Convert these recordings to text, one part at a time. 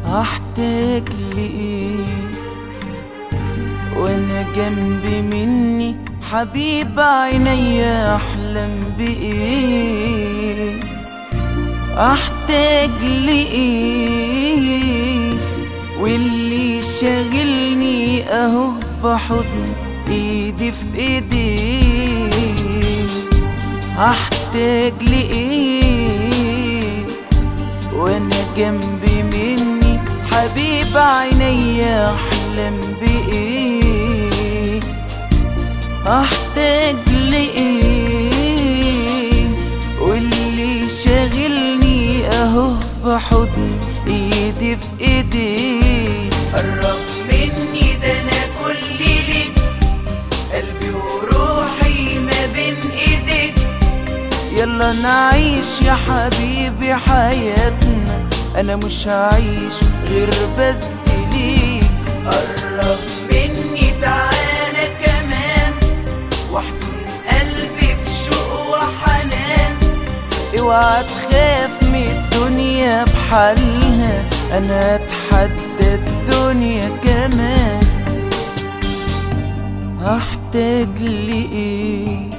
هحتاج لإيه وانا جنبي مني حبيب عيني احلم بايه احتاج لايه واللي شاغلني اهو في حضن ايدي في ايديه هحتاج لايه وانا جنبي مني حبيب عيني احلم بايه احتاج لايه واللي شاغلني اهو في حضن ايدي في ايدي قرب مني ده انا كل ليك قلبي وروحي ما بين ايديك يلا نعيش يا حبيبي حياتنا انا مش هعيش غير بس ليك قرب مني تعالى كمان واحضن قلبي بشوق وحنان اوعى تخاف من الدنيا بحالها انا اتحدى الدنيا كمان هحتاج لايه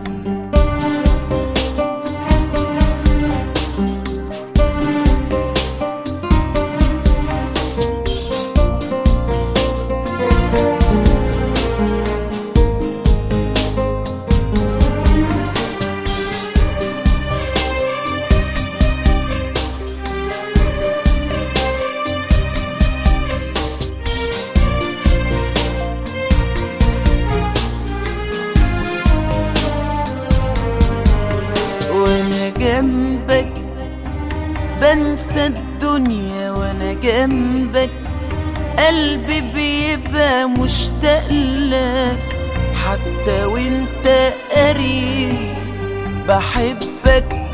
وانا جنبك بنسى الدنيا وانا جنبك قلبي بيبقى مشتاق لك حتى وانت قريب بحبك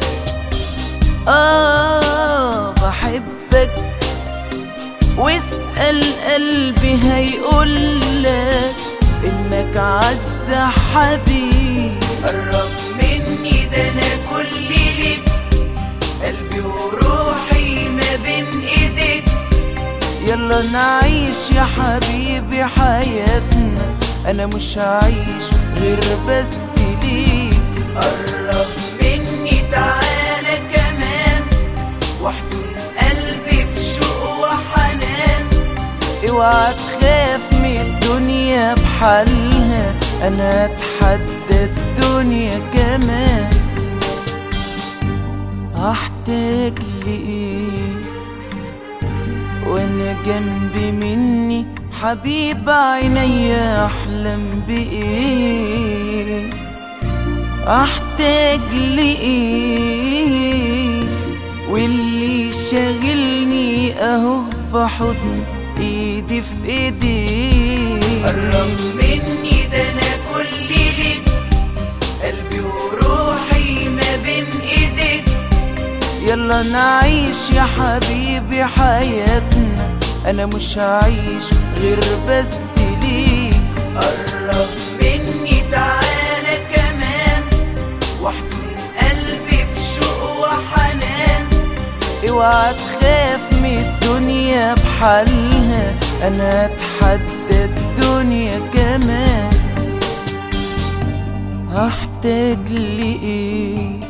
اه بحبك واسأل قلبي هيقولك انك عز حبيب قرب مني ده انا كل ليك قلبي وروحي ما بين ايديك يلا نعيش يا حبيبي حياتنا انا مش هعيش غير بس ليك قرب مني تعالى كمان واحضن قلبي بشوق وحنان اوعى تخاف من الدنيا بحالها انا اتحدى الدنيا كمان هحتاج لايه وانا جنبي مني حبيب عيني احلم بايه احتاج لايه واللي شاغلني اهو في حضن ايدي في ايدي قرب مني ده انا كل ليك قلبي وروحي ما بين ايديك يلا نعيش يا حبيبي حياتنا انا مش هعيش غير بس ليك قرب مني تعالى كمان واحضن قلبي بشوق وحنان اوعى تخاف من الدنيا بحالها انا اتحدى الدنيا كمان هحتاج لايه